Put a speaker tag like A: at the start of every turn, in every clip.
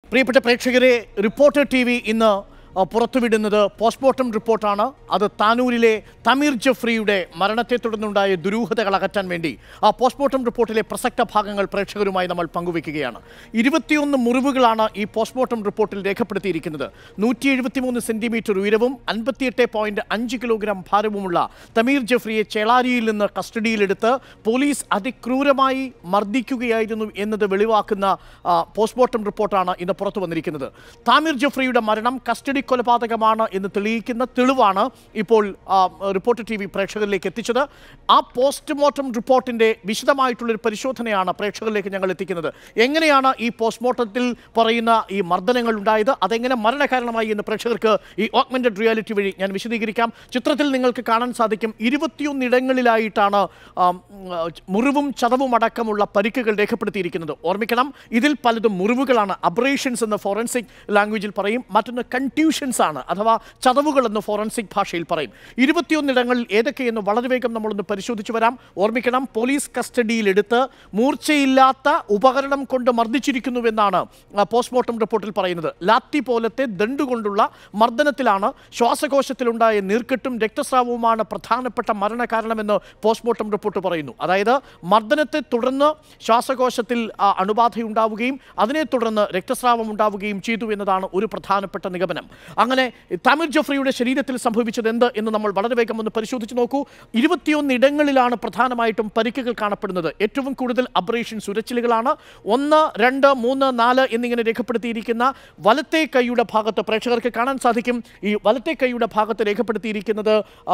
A: പ്രിയപ്പെട്ട പ്രേക്ഷകരെ reporter T V ഇന്ന് ആ, പുറത്തുവിടുന്നത് പോസ്റ്റ്മോർട്ടം റിപ്പോർട്ടാണ് അത് താനൂരിലെ തമീർ ജഫ്രിയുടെ മരണത്തെ തുടർന്നുണ്ടായ ദുരൂഹതകൾ അകറ്റാൻ വേണ്ടി ആ പോസ്റ്റ്മോർട്ടം റിപ്പോർട്ടിലെ പ്രസക്ത ഭാഗങ്ങൾ പ്രേക്ഷകരുമായി നമ്മൾ പങ്കുവയ്ക്കുകയാണ് ഇരുപത്തിയൊന്ന് മുറിവുകളാണ് ഈ പോസ്റ്റ്മോർട്ടം റിപ്പോർട്ടിൽ രേഖപ്പെടുത്തിയിരിക്കുന്നത് നൂറ്റി എഴുപത്തിമൂന്ന് സെന്റിമീറ്റർ ഉയരവും അൻപത്തിയെട്ട് പോയിന്റ് അഞ്ച് കിലോഗ്രാം ഭാരവുമുള്ള തമീർ ജഫ്രിയെ ചേളാരിയിൽ നിന്ന് കസ്റ്റഡിയിലെടുത്ത് പോലീസ് അതിക്രൂരമായി മർദ്ദിക്കുകയായിരുന്നു എന്നത് വെളിവാക്കുന്ന ആ, പോസ്റ്റ്മോർട്ടം റിപ്പോർട്ടാണ് ഇന്ന് പുറത്തു വന്നിരിക്കുന്നത് താമിർ ജഫ്രിയുടെ മരണം കസ്റ്റഡി കൊലപാതകമാണ് എന്ന് തെളിയിക്കുന്ന തെളിവാണ് ഇപ്പോൾ ആ, റിപ്പോർട്ടർ ടി വി പ്രേക്ഷകരിലേക്ക് എത്തിച്ചത് ആ പോസ്റ്റ്മോർട്ടം റിപ്പോർട്ടിന്റെ വിശദമായിട്ടുള്ളൊരു പരിശോധനയാണ് പ്രേക്ഷകരിലേക്ക് ഞങ്ങൾ എത്തിക്കുന്നത് എങ്ങനെയാണ് ഈ പോസ്റ്റ്മോർട്ടത്തിൽ പറയുന്ന ഈ മർദ്ദനങ്ങൾ ഉണ്ടായത് അതെങ്ങനെ മരണകാരണമായി എന്ന് പ്രേക്ഷകർക്ക് ഈ ഓഗ്മെന്റഡ് റിയാലിറ്റി വഴി ഞാൻ വിശദീകരിക്കാം ചിത്രത്തിൽ നിങ്ങൾക്ക് കാണാൻ സാധിക്കും ഇരുപത്തിയൊന്നിടങ്ങളിലായിട്ടാണ് ആം, ഉം, മുറിവും ചതവും അടക്കമുള്ള പരിക്കുകൾ രേഖപ്പെടുത്തിയിരിക്കുന്നത് ഓർമ്മിക്കണം ഇതിൽ പലതും മുറിവുകളാണ് അബ്രേഷൻസ് എന്ന് ഫോറൻസിക് ലാംഗ്വേജിൽ പറയും മറ്റൊന്ന് കൺട്യൂഷൻസ് ആണ് അഥവാ ചതവുകൾ എന്ന് ഫോറൻസിക് ഭാഷയിൽ പറയും ഇരുപത്തിയൊന്നിടങ്ങളിൽ ഏതൊക്കെയെന്ന് വളരെ വേഗം നമ്മളൊന്ന് പരിശോധിച്ചു വരാം ഓർമ്മിക്കണം പോലീസ് കസ്റ്റഡിയിലെടുത്ത് മൂർച്ചയില്ലാത്ത ഉപകരണം കൊണ്ട് മർദ്ദിച്ചിരിക്കുന്നുവെന്നാണ് ആ, പോസ്റ്റ്മോർട്ടം റിപ്പോർട്ടിൽ പറയുന്നത് ലാത്തി പോലത്തെ ദണ്ടുകൊണ്ടുള്ള മർദ്ദനത്തിലാണ് ശ്വാസകോശത്തിലുണ്ടായ നീർക്കെട്ടും രക്തസ്രാവവുമാണ് പ്രധാനപ്പെട്ട മരണകാരണമെന്ന് പോസ്റ്റ്മോർട്ടം റിപ്പോർട്ട് പറയുന്നു അതായത് മർദ്ദനത്തെ തുടർന്ന് ശ്വാസകോശത്തിൽ ആ, അണുബാധയുണ്ടാവുകയും അതിനെ തുടർന്ന് രക്തസ്രാവം ഉണ്ടാവുകയും ചെയ്തു എന്നതാണ് ഒരു പ്രധാനപ്പെട്ട നിഗമനം അങ്ങനെ തമിർ ജഫ്രിയുടെ ശരീരത്തിൽ സംഭവിച്ചത് എന്ത് എന്ന് നമ്മൾ വളരെ വേഗം ഒന്ന് പരിശോധിച്ച് നോക്കൂ ഇരുപത്തിയൊന്ന് ഇടങ്ങളിലാണ് പ്രധാനമായിട്ടും പരിക്കുകൾ കാണപ്പെടുന്നത് ഏറ്റവും കൂടുതൽ അബ്രേഷൻ സുരച്ചിലുകളാണ് ഒന്ന് രണ്ട് മൂന്ന് നാല് എന്നിങ്ങനെ രേഖപ്പെടുത്തിയിരിക്കുന്ന വലത്തെ കൈയുടെ ഭാഗത്ത് പ്രേക്ഷകർക്ക് കാണാൻ സാധിക്കും ഈ വലത്തെ കൈയുടെ ഭാഗത്ത് രേഖപ്പെടുത്തിയിരിക്കുന്നത്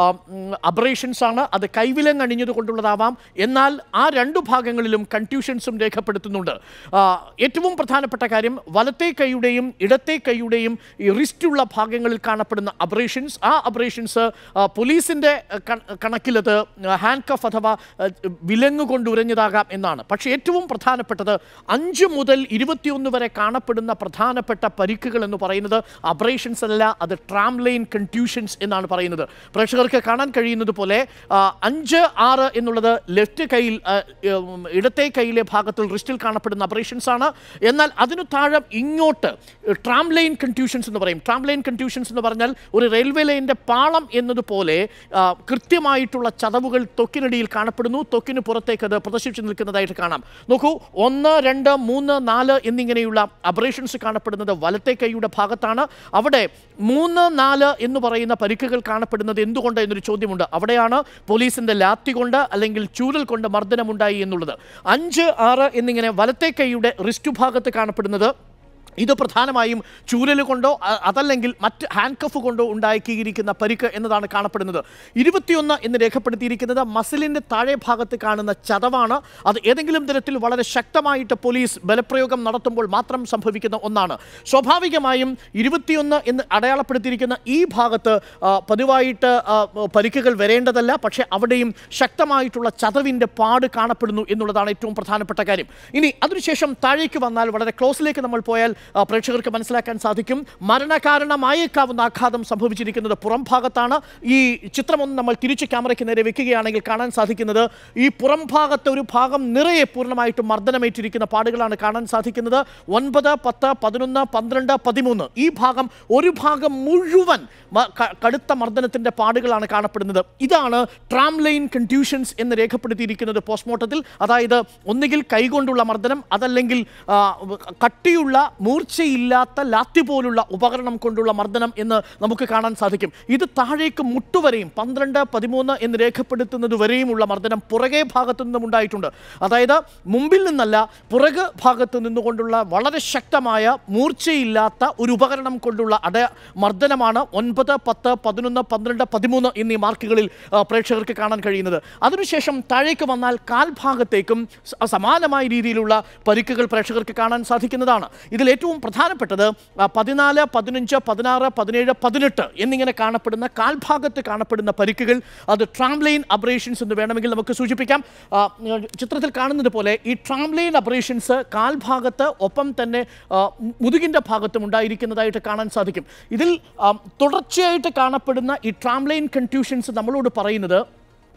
A: അബ്രേഷൻസ് ആണ് അത് കൈവിലങ്ങ് അണിഞ്ഞത് കൊണ്ടുള്ളതാവാം എന്നാൽ ആ രണ്ടു ഭാഗങ്ങളിലും കൺഫ്യൂഷൻസും രേഖപ്പെടുത്തുന്നുണ്ട് ആ, ഏറ്റവും പ്രധാനപ്പെട്ട കാര്യം വലത്തെ കൈയുടെയും ഇടത്തെ കൈയുടെയും ഈ റിസ്റ്റുള്ള ഭാഗങ്ങളിൽ കാണപ്പെടുന്ന അബ്രേഷൻസ് ആ അബ്രേഷൻസ് പോലീസിൻ്റെ കണക്കിലത് ഹാൻഡ് കഫ് അഥവാ ആ, വിലങ്ങ് കൊണ്ട് ഉരഞ്ഞതാകാം എന്നാണ് പക്ഷേ ഏറ്റവും പ്രധാനപ്പെട്ടത് അഞ്ച് മുതൽ ഇരുപത്തിയൊന്ന് വരെ കാണപ്പെടുന്ന പ്രധാനപ്പെട്ട പരിക്കുകൾ എന്ന് പറയുന്നത് അബ്രേഷൻസ് അല്ല അത് ട്രാംലൈൻ കൺട്യൂഷൻസ് എന്നാണ് പറയുന്നത് പ്രേക്ഷകർക്ക് കാണാൻ കഴിയുന്നത് പോലെ ആ, അഞ്ച് ആറ് എന്നുള്ളത് ലെഫ്റ്റ് കൈയിൽ ആ, ഉം, ഇടത്തെ കൈയിലെ ഭാഗത്തിൽ റിസ്റ്റിൽ കാണപ്പെടുന്ന അബ്രേഷൻസ് ആണ് എന്നാൽ അതിനു താഴെ ഇങ്ങോട്ട് ട്രാംലൈൻ കൺട്യൂഷൻസ് എന്ന് പറയും ട്രാംലൈൻ കൺട്യൂഷൻസ് എന്ന് പറഞ്ഞാൽ ഒരു റെയിൽവേ ലൈനിൻ്റെ പാളം എന്നതുപോലെ ആ, കൃത്യമായിട്ടുള്ള ചതവുകൾ ത്വക്കിനടിയിൽ കാണപ്പെടുന്നു ത്വക്കിന് പുറത്തേക്ക് അത് പ്രദർശിച്ചു നിൽക്കുന്നതായിട്ട് കാണാം നോക്കൂ ഒന്ന് രണ്ട് മൂന്ന് നാല് എന്നിങ്ങനെയുള്ള അബ്രേഷൻസ് കാണപ്പെടുന്നത് വലത്തെ കൈയുടെ ഭാഗത്താണ് അവിടെ മൂന്ന് നാല് എന്ന് പറയുന്ന പരിക്കുകൾ കാണപ്പെടുന്നത് എന്തുകൊണ്ട് എന്നൊരു ചോദ്യമുണ്ട് അവിടെയാണ് പോലീസിന്റെ ലാത്തി കൊണ്ട് അല്ലെങ്കിൽ ചൂരൽ കൊണ്ട് മർദ്ദനമുണ്ടായി എന്നുള്ളത് അഞ്ച് ആറ് എന്നിങ്ങനെ വലത്തെ കൈയുടെ റിസ്റ്റു ഭാഗത്ത് കാണപ്പെടുന്നത് ഇത് പ്രധാനമായും ചൂരൽ കൊണ്ടോ അ- അതല്ലെങ്കിൽ മറ്റ് ഹാൻഡ് കഫ് കൊണ്ടോ ഉണ്ടാക്കിയിരിക്കുന്ന പരിക്ക് എന്നതാണ് കാണപ്പെടുന്നത് ഇരുപത്തിയൊന്ന് എന്ന് രേഖപ്പെടുത്തിയിരിക്കുന്നത് മസിലിൻ്റെ താഴെ ഭാഗത്ത് കാണുന്ന ചതവാണ് അത് ഏതെങ്കിലും തരത്തിൽ വളരെ ശക്തമായിട്ട് പോലീസ് ബലപ്രയോഗം നടത്തുമ്പോൾ മാത്രം സംഭവിക്കുന്ന ഒന്നാണ് സ്വാഭാവികമായും ഇരുപത്തിയൊന്ന് എന്ന് അടയാളപ്പെടുത്തിയിരിക്കുന്ന ഈ ഭാഗത്ത് ആ, പതിവായിട്ട് ആ, പരിക്കുകൾ വരേണ്ടതല്ല പക്ഷേ അവിടെയും ശക്തമായിട്ടുള്ള ചതവിൻ്റെ പാട് കാണപ്പെടുന്നു എന്നുള്ളതാണ് ഏറ്റവും പ്രധാനപ്പെട്ട കാര്യം ഇനി അതിനുശേഷം താഴേക്ക് വന്നാൽ വളരെ ക്ലോസിലേക്ക് നമ്മൾ പോയാൽ ആ, പ്രേക്ഷകർക്ക് മനസ്സിലാക്കാൻ സാധിക്കും മരണകാരണമായേക്കാവുന്ന ആഘാതം സംഭവിച്ചിരിക്കുന്നത് പുറം ഭാഗത്താണ് ഈ ചിത്രമൊന്ന് നമ്മൾ തിരിച്ച് ക്യാമറയ്ക്ക് നേരെ വെക്കുകയാണെങ്കിൽ കാണാൻ സാധിക്കുന്നത് ഈ പുറം ഭാഗത്തെ ഒരു ഭാഗം നിറയെ പൂർണ്ണമായിട്ടും മർദ്ദനമേറ്റിരിക്കുന്ന പാടുകളാണ് കാണാൻ സാധിക്കുന്നത് ഒൻപത് പത്ത് പതിനൊന്ന് പന്ത്രണ്ട് പതിമൂന്ന് ഈ ഭാഗം ഒരു ഭാഗം മുഴുവൻ മ- ക- കടുത്ത മർദ്ദനത്തിന്റെ പാടുകളാണ് കാണപ്പെടുന്നത് ഇതാണ് ട്രാംലൈൻ കൺട്യൂഷൻസ് എന്ന് രേഖപ്പെടുത്തിയിരിക്കുന്നത് പോസ്റ്റ്മോർട്ടത്തിൽ അതായത് ഒന്നുകിൽ കൈകൊണ്ടുള്ള മർദ്ദനം അതല്ലെങ്കിൽ ആ, കട്ടിയുള്ള മൂർച്ചയില്ലാത്ത ലാത്തി പോലുള്ള ഉപകരണം കൊണ്ടുള്ള മർദ്ദനം എന്ന് നമുക്ക് കാണാൻ സാധിക്കും ഇത് താഴേക്ക് മുട്ടുവരെയും പന്ത്രണ്ട് പതിമൂന്ന് എന്ന് രേഖപ്പെടുത്തുന്നത് വരെയുമുള്ള മർദ്ദനം പുറകെ ഭാഗത്തു നിന്നും ഉണ്ടായിട്ടുണ്ട് അതായത് മുമ്പിൽ നിന്നല്ല പുറക് ഭാഗത്ത് നിന്നുകൊണ്ടുള്ള വളരെ ശക്തമായ മൂർച്ചയില്ലാത്ത ഒരു ഉപകരണം കൊണ്ടുള്ള അട മർദ്ദനമാണ് ഒൻപത് പത്ത് പതിനൊന്ന് പന്ത്രണ്ട് പതിമൂന്ന് എന്നീ മാർക്കുകളിൽ ആ, പ്രേക്ഷകർക്ക് കാണാൻ കഴിയുന്നത് അതിനുശേഷം താഴേക്ക് വന്നാൽ കാൽഭാഗത്തേക്കും സ- സമാനമായ രീതിയിലുള്ള പരിക്കുകൾ പ്രേക്ഷകർക്ക് കാണാൻ സാധിക്കുന്നതാണ് ഇതിൽ ഏറ്റവും പ്രധാനപ്പെട്ടത് ആ, പതിനാല് പതിനഞ്ച് പതിനാറ് പതിനേഴ് പതിനെട്ട് എന്നിങ്ങനെ കാണപ്പെടുന്ന കാൽഭാഗത്ത് കാണപ്പെടുന്ന പരിക്കുകൾ അത് ട്രാംലൈൻ അബ്രേഷൻസ് എന്ന് വേണമെങ്കിൽ നമുക്ക് സൂചിപ്പിക്കാം ആ, ചിത്രത്തിൽ കാണുന്നത് പോലെ ഈ ട്രാംലൈൻ അബ്രേഷൻസ് കാൽഭാഗത്ത് ഒപ്പം തന്നെ ആ, മുതുകിൻ്റെ ഭാഗത്തും ഉണ്ടായിരിക്കുന്നതായിട്ട് കാണാൻ സാധിക്കും ഇതിൽ ആ, തുടർച്ചയായിട്ട് കാണപ്പെടുന്ന ഈ ട്രാംലൈൻ കൺഫ്യൂഷൻസ് നമ്മളോട് പറയുന്നത്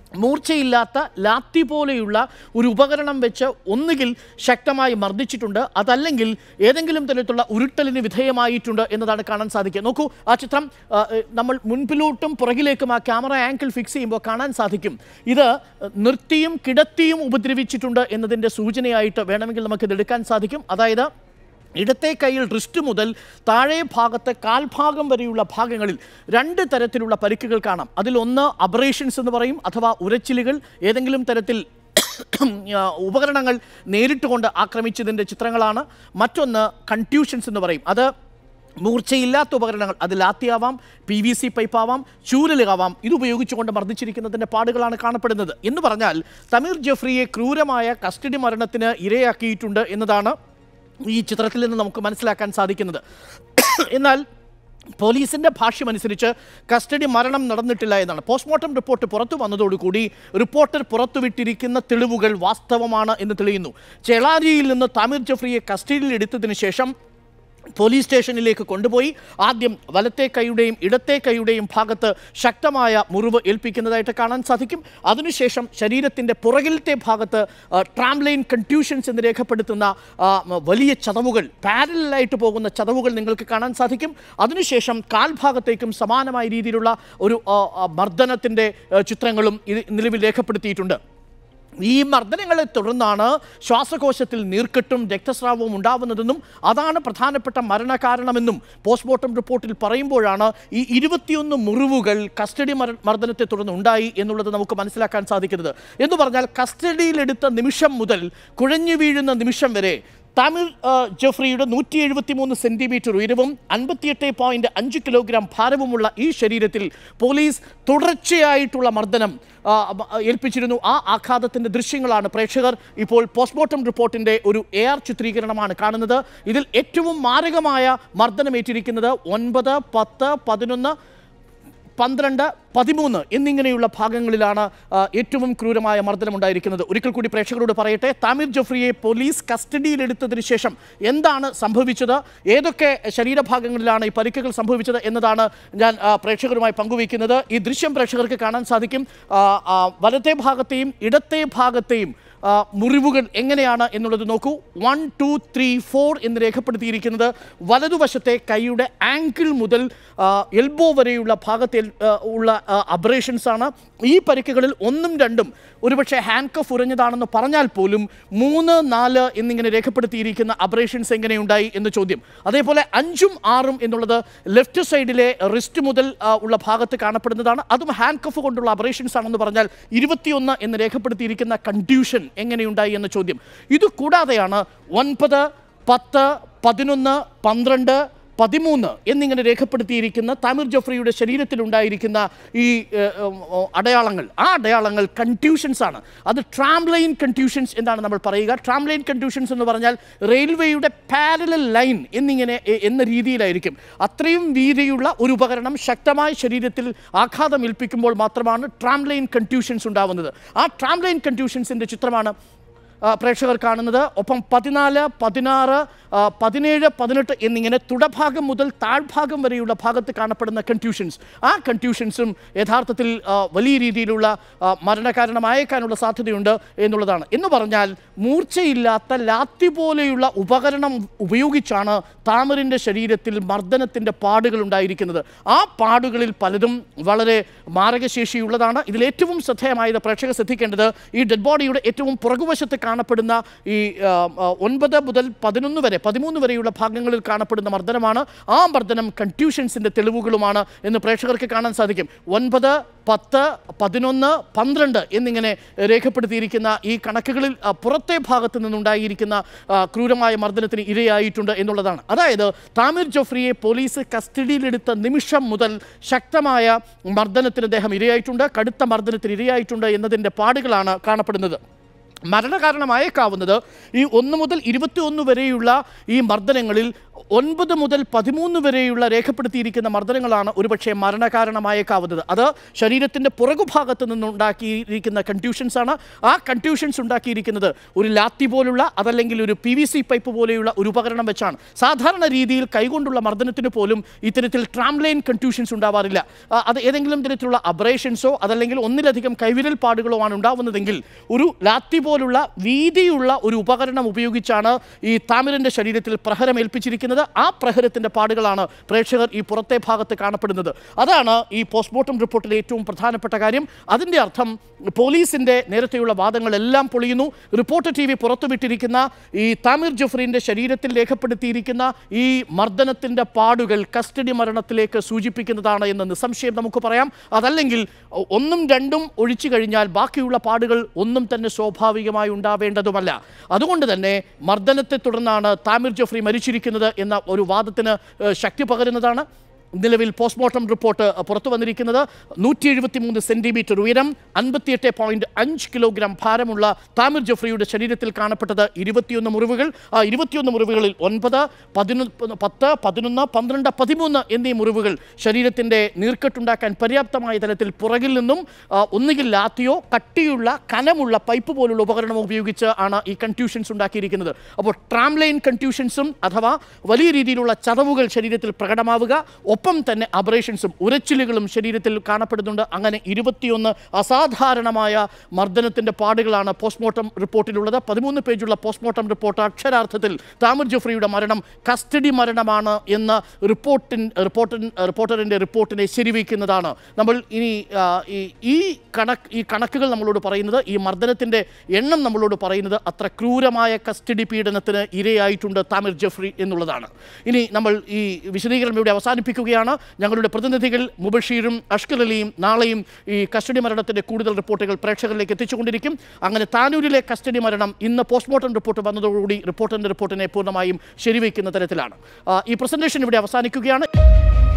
A: മൂർച്ചയില്ലാത്ത ലാത്തി പോലെയുള്ള ഒരു ഉപകരണം വെച്ച് ഒന്നുകിൽ ശക്തമായി മർദ്ദിച്ചിട്ടുണ്ട് അതല്ലെങ്കിൽ ഏതെങ്കിലും തരത്തിലുള്ള ഉരുട്ടലിന് വിധേയമായിട്ടുണ്ട് എന്നതാണ് കാണാൻ സാധിക്കുക നോക്കൂ ആ ചിത്രം ആ, ഏ, നമ്മൾ മുൻപിലോട്ടും പുറകിലേക്കും ആ ക്യാമറ ആംഗിൾ ഫിക്സ് ചെയ്യുമ്പോൾ കാണാൻ സാധിക്കും ഇത് നിർത്തിയും കിടത്തിയും ഉപദ്രവിച്ചിട്ടുണ്ട് എന്നതിൻ്റെ സൂചനയായിട്ട് വേണമെങ്കിൽ നമുക്കിത് എടുക്കാൻ സാധിക്കും അതായത് ഇടത്തെ കൈയിൽ റിസ്റ്റ് മുതൽ താഴെ ഭാഗത്തെ കാൽഭാഗം വരെയുള്ള ഭാഗങ്ങളിൽ രണ്ട് തരത്തിലുള്ള പരിക്കുകൾ കാണാം അതിലൊന്ന് അബറേഷൻസ് എന്ന് പറയും അഥവാ ഉരച്ചിലുകൾ ഏതെങ്കിലും തരത്തിൽ ആ, ഉപകരണങ്ങൾ നേരിട്ടുകൊണ്ട് ആക്രമിച്ചതിൻ്റെ ചിത്രങ്ങളാണ് മറ്റൊന്ന് കൺട്യൂഷൻസ് എന്ന് പറയും അത് മൂർച്ചയില്ലാത്ത ഉപകരണങ്ങൾ അത് ലാത്തിയാവാം പി വി സി പൈപ്പാവാം ചൂരലുകാവാം ഇത് ഉപയോഗിച്ചുകൊണ്ട് മർദ്ദിച്ചിരിക്കുന്നതിൻ്റെ പാടുകളാണ് കാണപ്പെടുന്നത് എന്ന് പറഞ്ഞാൽ തമീർ ജഫ്രിയെ ക്രൂരമായ കസ്റ്റഡി മരണത്തിന് ഇരയാക്കിയിട്ടുണ്ട് എന്നതാണ് ഈ ചിത്രത്തിൽ നിന്ന് നമുക്ക് മനസ്സിലാക്കാൻ സാധിക്കുന്നത് എന്നാൽ പോലീസിന്റെ ഭാഷ്യമനുസരിച്ച് കസ്റ്റഡി മരണം നടന്നിട്ടില്ല എന്നാണ് പോസ്റ്റ്മോർട്ടം റിപ്പോർട്ട് പുറത്തു വന്നതോടുകൂടി റിപ്പോർട്ടർ പുറത്തുവിട്ടിരിക്കുന്ന തെളിവുകൾ വാസ്തവമാണ് എന്ന് തെളിയുന്നു ചെളാരിയിൽ നിന്ന് താമിർ ജഫ്രിയെ കസ്റ്റഡിയിൽ എടുത്തതിന് ശേഷം പോലീസ് സ്റ്റേഷനിലേക്ക് കൊണ്ടുപോയി ആദ്യം വലത്തെ കൈയുടെയും ഇടത്തെ കൈയുടെയും ഭാഗത്ത് ശക്തമായ മുറിവ് ഏൽപ്പിക്കുന്നതായിട്ട് കാണാൻ സാധിക്കും അതിനുശേഷം ശരീരത്തിൻ്റെ പുറകിലത്തെ ഭാഗത്ത് ട്രാംലൈൻ കൺട്യൂഷൻസ് എന്ന് രേഖപ്പെടുത്തുന്ന ആ, മ, വലിയ ചതവുകൾ പാരലായിട്ട് പോകുന്ന ചതവുകൾ നിങ്ങൾക്ക് കാണാൻ സാധിക്കും അതിനുശേഷം കാൽഭാഗത്തേക്കും സമാനമായ രീതിയിലുള്ള ഒരു ആ, ആ, മർദ്ദനത്തിൻ്റെ ആ, ചിത്രങ്ങളും ഇത് നിലവിൽ രേഖപ്പെടുത്തിയിട്ടുണ്ട് ഈ മർദ്ദനങ്ങളെ തുടർന്നാണ് ശ്വാസകോശത്തിൽ നീർക്കെട്ടും രക്തസ്രാവവും ഉണ്ടാവുന്നതെന്നും അതാണ് പ്രധാനപ്പെട്ട മരണകാരണമെന്നും പോസ്റ്റ്മോർട്ടം റിപ്പോർട്ടിൽ പറയുമ്പോഴാണ് ഈ ഇരുപത്തിയൊന്ന് മുറിവുകൾ കസ്റ്റഡി മര മർദ്ദനത്തെ തുടർന്ന് ഉണ്ടായി എന്നുള്ളത് നമുക്ക് മനസ്സിലാക്കാൻ സാധിക്കുന്നത് എന്ന് പറഞ്ഞാൽ കസ്റ്റഡിയിലെടുത്ത നിമിഷം മുതൽ കുഴഞ്ഞു വീഴുന്ന നിമിഷം വരെ തമിഴ് ആ, ജെഫ്രിയുടെ നൂറ്റി എഴുപത്തി മൂന്ന് സെൻറ്റിമീറ്റർ ഉയരവും അൻപത്തിയെട്ട് പോയിന്റ് അഞ്ച് കിലോഗ്രാം ഭാരവുമുള്ള ഈ ശരീരത്തിൽ പോലീസ് തുടർച്ചയായിട്ടുള്ള മർദ്ദനം ആ, മ- ഏൽപ്പിച്ചിരുന്നു ആ ആഘാതത്തിൻ്റെ ദൃശ്യങ്ങളാണ് പ്രേക്ഷകർ ഇപ്പോൾ പോസ്റ്റ്മോർട്ടം റിപ്പോർട്ടിൻ്റെ ഒരു എ ആർ ചിത്രീകരണമാണ് കാണുന്നത് ഇതിൽ ഏറ്റവും മാരകമായ മർദ്ദനമേറ്റിരിക്കുന്നത് ഒൻപത് പത്ത് പതിനൊന്ന് പന്ത്രണ്ട് പതിമൂന്ന് എന്നിങ്ങനെയുള്ള ഭാഗങ്ങളിലാണ് ആ, ഏറ്റവും ക്രൂരമായ മർദ്ദനം ഉണ്ടായിരിക്കുന്നത് ഒരിക്കൽ കൂടി പ്രേക്ഷകരോട് പറയട്ടെ താമിർ ജഫ്രിയെ പോലീസ് കസ്റ്റഡിയിലെടുത്തതിന് ശേഷം എന്താണ് സംഭവിച്ചത് ഏതൊക്കെ ശരീരഭാഗങ്ങളിലാണ് ഈ പരിക്കുകൾ സംഭവിച്ചത് എന്നതാണ് ഞാൻ ആ, പ്രേക്ഷകരുമായി പങ്കുവയ്ക്കുന്നത് ഈ ദൃശ്യം പ്രേക്ഷകർക്ക് കാണാൻ സാധിക്കും ആ, ആ, വലത്തെ ഭാഗത്തെയും ഇടത്തെ ഭാഗത്തെയും ആ, മുറിവുകൾ എങ്ങനെയാണ് എന്നുള്ളത് നോക്കൂ വൺ ടു ത്രീ ഫോർ എന്ന് രേഖപ്പെടുത്തിയിരിക്കുന്നത് വലതുവശത്തെ കൈയുടെ ആങ്കിൾ മുതൽ എൽബോ വരെയുള്ള ഭാഗത്തിൽ ആ, ഉള്ള അബ്രേഷൻസ് ആണ് ഈ പരിക്കുകളിൽ ഒന്നും രണ്ടും ഒരുപക്ഷെ ഹാൻഡ് കഫ് ഉറഞ്ഞതാണെന്ന് പറഞ്ഞാൽ പോലും മൂന്ന് നാല് എന്നിങ്ങനെ രേഖപ്പെടുത്തിയിരിക്കുന്ന അബ്രേഷൻസ് എങ്ങനെയുണ്ടായി എന്ന് ചോദ്യം അതേപോലെ അഞ്ചും ആറും എന്നുള്ളത് ലെഫ്റ്റ് സൈഡിലെ റിസ്റ്റ് മുതൽ ആ, ഉള്ള ഭാഗത്ത് കാണപ്പെടുന്നതാണ് അതും ഹാൻഡ് കഫ് കൊണ്ടുള്ള അബ്രേഷൻസ് ആണെന്ന് പറഞ്ഞാൽ ഇരുപത്തിയൊന്ന് എന്ന് രേഖപ്പെടുത്തിയിരിക്കുന്ന കൺഡ്യൂഷൻ എങ്ങനെയുണ്ടായി എന്ന ചോദ്യം ഇത് കൂടാതെയാണ് ഒൻപത് പത്ത് പതിനൊന്ന് പന്ത്രണ്ട് പതിമൂന്ന് എന്നിങ്ങനെ രേഖപ്പെടുത്തിയിരിക്കുന്ന താമിർ ജഫ്രിയുടെ ശരീരത്തിലുണ്ടായിരിക്കുന്ന ഈ ഏഹ്, ഉം, അടയാളങ്ങൾ ആ അടയാളങ്ങൾ കൺട്യൂഷൻസ് ആണ് അത് ട്രാംലൈൻ കൺട്യൂഷൻസ് എന്നാണ് നമ്മൾ പറയുക ട്രാംലൈൻ കൺട്യൂഷൻസ് എന്ന് പറഞ്ഞാൽ റെയിൽവേയുടെ പാരലൽ ലൈൻ എന്നിങ്ങനെ എ- എന്ന രീതിയിലായിരിക്കും അത്രയും വീതിയുള്ള ഒരു ഉപകരണം ശക്തമായ ശരീരത്തിൽ ആഘാതം ഏൽപ്പിക്കുമ്പോൾ മാത്രമാണ് ട്രാംലൈൻ കൺട്യൂഷൻസ് ഉണ്ടാവുന്നത് ആ ട്രാംലൈൻ കൺട്യൂഷൻസിൻ്റെ ചിത്രമാണ് ആ, പ്രേക്ഷകർ കാണുന്നത് ഒപ്പം പതിനാല് പതിനാറ് ആ, പതിനേഴ് പതിനെട്ട് എന്നിങ്ങനെ തുടഭാഗം മുതൽ താഴ്ഭാഗം വരെയുള്ള ഭാഗത്ത് കാണപ്പെടുന്ന കൺട്യൂഷൻസ് ആ കൺട്യൂഷൻസും യഥാർത്ഥത്തിൽ ആ, വലിയ രീതിയിലുള്ള ആ, മരണകാരണമായേക്കാനുള്ള സാധ്യതയുണ്ട് എന്നുള്ളതാണ് എന്ന് പറഞ്ഞാൽ മൂർച്ചയില്ലാത്ത ലാത്തി പോലെയുള്ള ഉപകരണം ഉപയോഗിച്ചാണ് താമറിൻ്റെ ശരീരത്തിൽ മർദ്ദനത്തിൻ്റെ പാടുകൾ ഉണ്ടായിരിക്കുന്നത് ആ പാടുകളിൽ പലതും വളരെ മാരകശേഷിയുള്ളതാണ് ഇതിൽ ഏറ്റവും ശ്രദ്ധേയമായത് പ്രേക്ഷകർ ശ്രദ്ധിക്കേണ്ടത് ഈ ഡെഡ് ബോഡിയുടെ ഏറ്റവും പുറകുവശത്ത് കാണപ്പെടുന്ന ഈ ആ, ആ, ഒൻപത് മുതൽ പതിനൊന്ന് വരെ പതിമൂന്ന് വരെയുള്ള ഭാഗങ്ങളിൽ കാണപ്പെടുന്ന മർദ്ദനമാണ് ആ മർദ്ദനം കൺട്യൂഷൻസിൻ്റെ തെളിവുകളുമാണ് എന്ന് പ്രേക്ഷകർക്ക് കാണാൻ സാധിക്കും ഒൻപത് പത്ത് പതിനൊന്ന് പന്ത്രണ്ട് എന്നിങ്ങനെ രേഖപ്പെടുത്തിയിരിക്കുന്ന ഈ കണക്കുകളിൽ ആ, പുറത്തെ ഭാഗത്ത് നിന്നുണ്ടായിരിക്കുന്ന ആ, ക്രൂരമായ മർദ്ദനത്തിന് ഇരയായിട്ടുണ്ട് എന്നുള്ളതാണ് അതായത് താമിർ ജോഫ്രിയെ പോലീസ് കസ്റ്റഡിയിലെടുത്ത നിമിഷം മുതൽ ശക്തമായ മർദ്ദനത്തിന് അദ്ദേഹം ഇരയായിട്ടുണ്ട് കടുത്ത മർദ്ദനത്തിന് ഇരയായിട്ടുണ്ട് എന്നതിൻ്റെ പാടുകളാണ് കാണപ്പെടുന്നത് മരണകാരണമായേക്കാവുന്നത് ഈ ഒന്ന് മുതൽ ഇരുപത്തി ഒന്ന് വരെയുള്ള ഈ മർദ്ദനങ്ങളിൽ ഒൻപത് മുതൽ പതിമൂന്ന് വരെയുള്ള രേഖപ്പെടുത്തിയിരിക്കുന്ന മർദ്ദനങ്ങളാണ് ഒരുപക്ഷെ മരണകാരണമായേക്കാവുന്നത് അത് ശരീരത്തിൻ്റെ പുറകുഭാഗത്ത് നിന്നുണ്ടാക്കിയിരിക്കുന്ന കൺട്യൂഷൻസ് ആണ് ആ കൺട്യൂഷൻസ് ഉണ്ടാക്കിയിരിക്കുന്നത് ഒരു ലാത്തി പോലുള്ള അതല്ലെങ്കിൽ ഒരു പി വി സി പൈപ്പ് പോലെയുള്ള ഒരു ഉപകരണം വെച്ചാണ് സാധാരണ രീതിയിൽ കൈകൊണ്ടുള്ള മർദ്ദനത്തിന് പോലും ഇത്തരത്തിൽ ട്രാംലൈൻ കൺട്യൂഷൻസ് ഉണ്ടാവാറില്ല ആ, അത് ഏതെങ്കിലും തരത്തിലുള്ള അബ്രേഷൻസോ അതല്ലെങ്കിൽ ഒന്നിലധികം കൈവിരൽ പാടുകളോ ആണ് ഉണ്ടാവുന്നതെങ്കിൽ ഒരു ലാത്തി പോലുള്ള വീതിയുള്ള ഒരു ഉപകരണം ഉപയോഗിച്ചാണ് ഈ താമിരൻ്റെ ശരീരത്തിൽ പ്രഹരം ഏൽപ്പിച്ചിരിക്കുന്നത് ആ പ്രഹരത്തിൻ്റെ പാടുകളാണ് പ്രേക്ഷകർ ഈ പുറത്തെ ഭാഗത്ത് കാണപ്പെടുന്നത് അതാണ് ഈ പോസ്റ്റ്മോർട്ടം റിപ്പോർട്ടിലെ ഏറ്റവും പ്രധാനപ്പെട്ട കാര്യം അതിൻ്റെ അർത്ഥം പോലീസിൻ്റെ നേരത്തെയുള്ള വാദങ്ങളെല്ലാം പൊളിയുന്നു റിപ്പോർട്ടർ ടി വി പുറത്തുവിട്ടിരിക്കുന്ന ഈ താമിർ ജഫ്രീൻ്റെ ശരീരത്തിൽ രേഖപ്പെടുത്തിയിരിക്കുന്ന ഈ മർദ്ദനത്തിൻ്റെ പാടുകൾ കസ്റ്റഡി മരണത്തിലേക്ക് സൂചിപ്പിക്കുന്നതാണ് എന്ന് നിസ്സംശയം നമുക്ക് പറയാം അതല്ലെങ്കിൽ ഒ- ഒന്നും രണ്ടും ഒഴിച്ചു കഴിഞ്ഞാൽ ബാക്കിയുള്ള പാടുകൾ ഒന്നും തന്നെ സ്വാഭാവികമായി ഉണ്ടാവേണ്ടതുമല്ല അതുകൊണ്ട് തന്നെ മർദ്ദനത്തെ തുടർന്നാണ് താമിർ ജഫ്രി മരിച്ചിരിക്കുന്നത് എന്ന ഒരു വാദത്തിന് ഏഹ്, ശക്തി പകരുന്നതാണ് നിലവിൽ പോസ്റ്റ്മോർട്ടം റിപ്പോർട്ട് പുറത്തു വന്നിരിക്കുന്നത് നൂറ്റി എഴുപത്തി മൂന്ന് സെൻറ്റിമീറ്റർ ഉയരം അൻപത്തിയെട്ട് പോയിന്റ് അഞ്ച് കിലോഗ്രാം ഭാരമുള്ള താമിർ ജഫ്രിയുടെ ശരീരത്തിൽ കാണപ്പെട്ടത് ഇരുപത്തിയൊന്ന് മുറിവുകൾ ആ ഇരുപത്തിയൊന്ന് മുറിവുകളിൽ ഒൻപത് പതിനൊന്ന് പത്ത് പതിനൊന്ന് പന്ത്രണ്ട് പതിമൂന്ന് എന്നീ മുറിവുകൾ ശരീരത്തിൻ്റെ നീർക്കെട്ടുണ്ടാക്കാൻ പര്യാപ്തമായ തലത്തിൽ പുറകിൽ നിന്നും ആ, ഒന്നുകിൽ ലാത്തിയോ കട്ടിയുള്ള കനമുള്ള പൈപ്പ് പോലുള്ള ഉപകരണം ഉപയോഗിച്ച് ആണ് ഈ കൺട്യൂഷൻസ് ഉണ്ടാക്കിയിരിക്കുന്നത് അപ്പോൾ ട്രാംലൈൻ കൺട്യൂഷൻസും അഥവാ വലിയ രീതിയിലുള്ള ചതവുകൾ ശരീരത്തിൽ പ്രകടമാവുക ഒപ്പം തന്നെ അബ്രേഷൻസും ഉരച്ചിലുകളും ശരീരത്തിൽ കാണപ്പെടുന്നുണ്ട് അങ്ങനെ ഇരുപത്തിയൊന്ന് അസാധാരണമായ മർദ്ദനത്തിൻ്റെ പാടുകളാണ് പോസ്റ്റ്മോർട്ടം റിപ്പോർട്ടിലുള്ളത് പതിമൂന്ന് പേജുള്ള പോസ്റ്റ്മോർട്ടം റിപ്പോർട്ട് അക്ഷരാർത്ഥത്തിൽ താമിർ ജഫ്രിയുടെ മരണം കസ്റ്റഡി മരണമാണ് എന്ന റിപ്പോർട്ടിൻ റിപ്പോർട്ടിൻ റിപ്പോർട്ടറിൻ്റെ റിപ്പോർട്ടിനെ ശരിവയ്ക്കുന്നതാണ് നമ്മൾ ഇനി ആ, ഈ ഈ കണക്ക് ഈ കണക്കുകൾ നമ്മളോട് പറയുന്നത് ഈ മർദ്ദനത്തിൻ്റെ എണ്ണം നമ്മളോട് പറയുന്നത് അത്ര ക്രൂരമായ കസ്റ്റഡി പീഡനത്തിന് ഇരയായിട്ടുണ്ട് താമിർ ജഫ്രി എന്നുള്ളതാണ് ഇനി നമ്മൾ ഈ വിശദീകരണം ഇവിടെ അവസാനിപ്പിക്കുകയാണ് ഞങ്ങളുടെ പ്രതിനിധികൾ മുബഷീറും അഷ്കർ അലിയും നാളെയും ഈ കസ്റ്റഡി മരണത്തിൻ്റെ കൂടുതൽ റിപ്പോർട്ടുകൾ പ്രേക്ഷകരിലേക്ക് എത്തിച്ചുകൊണ്ടിരിക്കും അങ്ങനെ താനൂരിലെ കസ്റ്റഡി മരണം ഇന്ന് പോസ്റ്റ്മോർട്ടം റിപ്പോർട്ട് വന്നതോടുകൂടി റിപ്പോർട്ടറിൻ്റെ റിപ്പോർട്ടിനെ പൂർണ്ണമായും ശരിവയ്ക്കുന്ന തരത്തിലാണ് ആ, ഈ പ്രസന്റേഷൻ ഇവിടെ അവസാനിക്കുകയാണ്